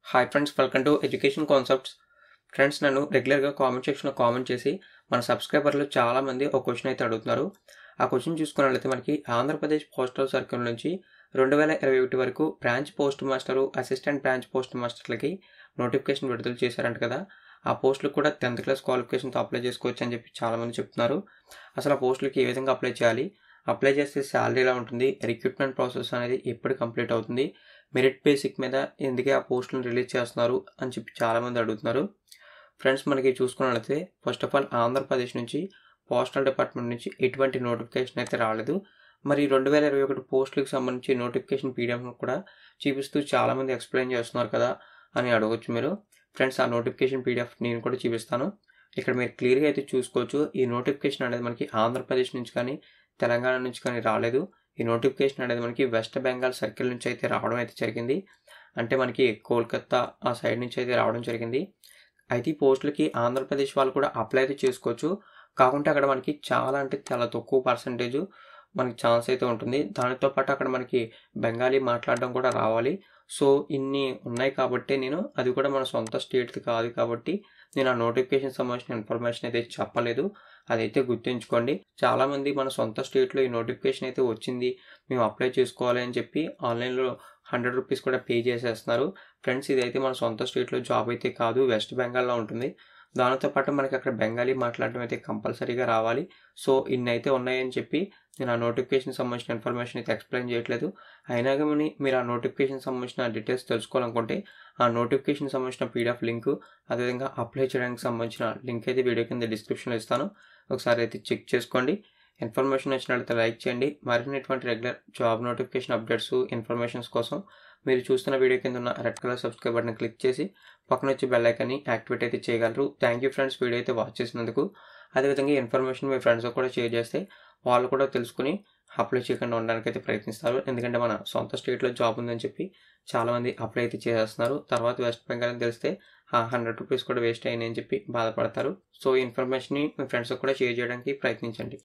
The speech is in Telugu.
hi friends welcome to education concepts friends నన్ను రెగ్యులర్గా కామెంట్ సెక్షన్లో కామెంట్ చేసి మన సబ్స్క్రైబర్లు చాలామంది ఒక క్వశ్చన్ అయితే అడుగుతున్నారు ఆ క్వశ్చన్ చూసుకున్నట్లయితే మనకి ఆంధ్రప్రదేశ్ పోస్టల్ సర్కిల్ నుంచి రెండు వేల ఇరవై ఒకటి వరకు branch post master assistant branch post మాస్టర్లకి నోటిఫికేషన్ విడుదల చేశారంట కదా ఆ పోస్టులకు కూడా టెన్త్ క్లాస్ క్వాలిఫికేషన్తో అప్లై చేసుకోవచ్చు అని చెప్పి చాలామంది చెప్తున్నారు అసలు ఆ పోస్టులకి ఏ విధంగా అప్లై చేయాలి అప్లై చేస్తే శాలరీ ఎలా ఉంటుంది రిక్రూట్మెంట్ ప్రాసెస్ అనేది ఎప్పుడు కంప్లీట్ అవుతుంది మెరిట్ బేసిక్ మీద ఎందుకే ఆ పోస్టులను రిలీజ్ చేస్తున్నారు అని చెప్పి చాలామంది అడుగుతున్నారు ఫ్రెండ్స్ మనకి చూసుకున్నట్లయితే ఫస్ట్ ఆఫ్ ఆల్ ఆంధ్రప్రదేశ్ నుంచి పోస్టల్ డిపార్ట్మెంట్ నుంచి ఎటువంటి నోటిఫికేషన్ అయితే రాలేదు మరి రెండు వేల ఇరవై ఒకటి పోస్టులకు సంబంధించి నోటిఫికేషన్ పీడిఎఫ్ కూడా చూపిస్తూ చాలామంది ఎక్స్ప్లెయిన్ చేస్తున్నారు కదా అని అడగవచ్చు మీరు ఫ్రెండ్స్ ఆ నోటిఫికేషన్ పీడిఎఫ్ నేను కూడా చూపిస్తాను ఇక్కడ మీరు క్లియర్గా అయితే చూసుకోవచ్చు ఈ నోటిఫికేషన్ అనేది మనకి ఆంధ్రప్రదేశ్ నుంచి కానీ తెలంగాణ నుంచి కానీ రాలేదు ఈ నోటిఫికేషన్ అనేది మనకి వెస్ట్ బెంగాల్ సర్కిల్ నుంచి అయితే రావడం అయితే జరిగింది అంటే మనకి కోల్కత్తా ఆ సైడ్ నుంచి అయితే రావడం జరిగింది అయితే ఈ పోస్టులకి ఆంధ్రప్రదేశ్ వాళ్ళు కూడా అప్లై అయితే చేసుకోవచ్చు కాకుంటే అక్కడ మనకి చాలా అంటే చాలా తక్కువ పర్సంటేజ్ మనకి ఛాన్స్ అయితే ఉంటుంది దానితో పాటు అక్కడ మనకి బెంగాలీ మాట్లాడడం కూడా రావాలి సో ఇన్ని ఉన్నాయి కాబట్టి నేను అది కూడా మన సొంత స్టేట్ది కాదు కాబట్టి నేను ఆ నోటిఫికేషన్ సంబంధించిన ఇన్ఫర్మేషన్ అయితే చెప్పలేదు అదైతే గుర్తుంచుకోండి చాలామంది మన సొంత స్టేట్లో ఈ నోటిఫికేషన్ అయితే వచ్చింది మేము అప్లై చేసుకోవాలి అని చెప్పి ఆన్లైన్లో హండ్రెడ్ రూపీస్ కూడా పే చేసేస్తున్నారు ఫ్రెండ్స్ ఇదైతే మన సొంత స్టేట్లో జాబ్ అయితే కాదు వెస్ట్ బెంగాల్లో ఉంటుంది దానితో పాటు మనకి అక్కడ బెంగాలీ మాట్లాడడం అయితే కంపల్సరీగా రావాలి సో ఇన్ని అయితే ఉన్నాయని చెప్పి నేను ఆ నోటిఫికేషన్ సంబంధించిన ఇన్ఫర్మేషన్ అయితే ఎక్స్ప్లెయిన్ చేయట్లేదు అయినా కానీ మీరు ఆ నోటిఫికేషన్ సంబంధించిన డీటెయిల్స్ తెలుసుకోవాలనుకుంటే ఆ నోటిఫికేషన్ సంబంధించిన పీడిఎఫ్ లింక్ అదేవిధంగా అప్లై చేయడానికి సంబంధించిన లింక్ అయితే వీడియో కింద డిస్క్రిప్షన్లో ఇస్తాను ఒకసారి అయితే చెక్ చేసుకోండి ఇన్ఫర్మేషన్ వచ్చినట్లయితే లైక్ చేయండి మరిన్ని ఇటువంటి regular job notification updates informations కోసం మీరు చూస్తున్న వీడియో కింద ఉన్న red colour subscribe button click చేసి పక్కన వచ్చి బెల్ ఐకాన్ని యాక్టివేట్ అయితే చేయగలరు థ్యాంక్ యూ ఫ్రెండ్స్ వీడియో అయితే వాచ్ చేసినందుకు అదేవిధంగా ఇన్ఫర్మేషన్ మీ ఫ్రెండ్స్ కూడా షేర్ చేస్తే వాళ్ళు కూడా తెలుసుకుని అప్లై చేయకుండా ఉండడానికి అయితే ప్రయత్నిస్తారు ఎందుకంటే మన సొంత స్టేట్లో జాబ్ ఉందని చెప్పి చాలామంది అప్లై అయితే చేసేస్తున్నారు తర్వాత వెస్ట్ బెంగాల్ అని తెలిస్తే ఆ హండ్రెడ్ రూపీస్ కూడా వేస్ట్ అయినాయని చెప్పి బాధపడతారు సో ఈ ఇన్ఫర్మేషన్ని మీ ఫ్రెండ్స్ కూడా షేర్ చేయడానికి ప్రయత్నించండి